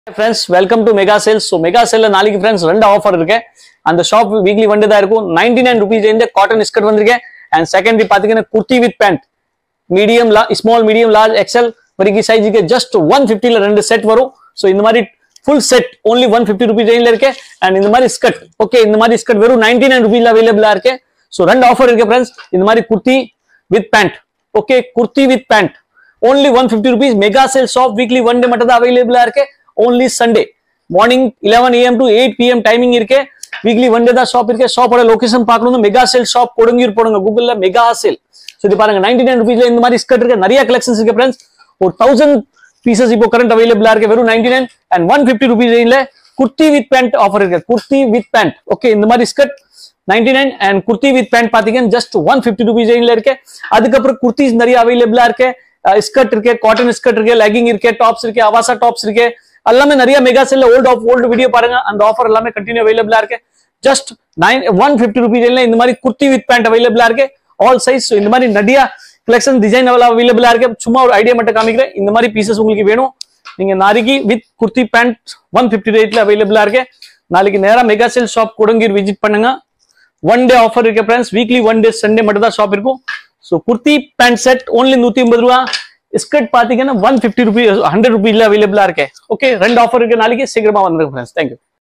friends welcome to mega sales so mega சேல்ல நாளைக்கு friends ரெண்டு ஆஃபர் இருக்கு அந்த ஷாப் வீக்லி ஒன் தான் இருக்கும் நைன்டி நைன் ருபீஸ் இந்த காட்டன் ஸ்கர்ட் வந்திருக்கேன் அண்ட் செகண்டரி பாத்தீங்கன்னா kurti with pant medium small medium large XL வரைக்கும் சைஸுக்கு ஜஸ்ட் ஒன் ஃபிஃப்டில ரெண்டு செட் வரும் ஸோ இந்த மாதிரி full set only one fifty rupees ரேஞ்சில் இருக்கு அண்ட் இந்த மாதிரி ஸ்கர்ட் ஓகே இந்த மாதிரி ஸ்கர்ட் வெறும் நைன்டி நைன் ருபீஸ்ல அவைலபிளா இருக்கு ஸோ ரெண்டு ஆஃபர் இருக்கு ஃப்ரெண்ட்ஸ் இந்த மாதிரி kurti with pant okay kurti with pant only one fifty rupees mega sale shop weekly one day மட்டும் தான் அவைலபிளா இருக்கு only Sunday morning eleven AM to eight PM timing இருக்கு வீக்லி ஒன் டே தான் ஷாப் இருக்கு ஷாப்போட லொகேஷன் பார்க்கணும் மெகா சேல் ஷாப் கொடுங்கூர் போடுங்க கூகுள்ல மெகா சேல் ஸோ இது பாருங்க நைன்டி நைன் ருபீஸ்ல இந்த மாதிரி ஸ்கர்ட் இருக்கு நிறைய கலெக்ஷன்ஸ் இருக்கு ஃப்ரெண்ட்ஸ் ஒரு தௌசண்ட் பீசஸ் இப்போ கரண்ட் அவைலபிளா இருக்கு வெறும் ninety nine and one fifty rupees ரேஞ்சில் குர்த்தி வித் பேண்ட் ஆஃபர் இருக்கு குர்த்தி வித் பேண்ட் ஓகே இந்த மாதிரி skirt ninety nine and kurti with pant பாத்தீங்கன்னா ஜஸ்ட் ஒன் ஃபிஃப்டி ருபீஸ் ரேஞ்சில் இருக்கு அதுக்கப்புறம் குர்த்திஸ் நிறைய அவைலபிளா இருக்கு ஸ்கர்ட் இருக்கு காட்டன் ஸ்கர்ட் இருக்கு லெகிங் இருக்கு டாப்ஸ் இருக்கு அவாசா டாப்ஸ் இருக்கு எல்லாமே நிறைய மெகா செல்ல ஓல்டு ஆஃப் ஓல்டு வீடியோ பாருங்க அந்த ஆஃபர் எல்லாமே கண்டினியூ அவைலபிளா இருக்கு just nine one fifty rupees இந்த மாதிரி குர்த்தி வித் பேண்ட் அவைலபிளா இருக்கு ஆல் சைஸ் இந்த மாதிரி நிறைய கலெக்ஷன் டிசைன் அவைலபிளா இருக்கு சும்மா ஒரு ஐடியா மட்டும் காமிக்கிறேன் இந்த மாதிரி பீசஸ் உங்களுக்கு வேணும் நீங்க நாளைக்கு with kurti pant one fifty ரேட்ல அவைலபிளா இருக்கு நாளைக்கு நேரா மெகா சேல் ஷாப் கொடுங்கீர் விசிட் பண்ணுங்க ஒன் டே ஆஃபர் இருக்கு friends weekly one day Sunday மட்டும் தான் ஷாப் இருக்கும் so kurti pant set only நூத்தி ஐம்பது ரூபா ஸ்கர்ட் பாத்தீங்கன்னா ஒன் ஃபிஃப்டி ருபீஸ் ஹண்ட்ரட் ருபீஸ்ல அவைலபிளா இருக்கு ஓகே ரெண்டு ஆஃபர் இருக்கு நாளைக்கு சீக்கிரமா வந்துருங்க ஃப்ரெண்ட்ஸ் தேங்க்யூ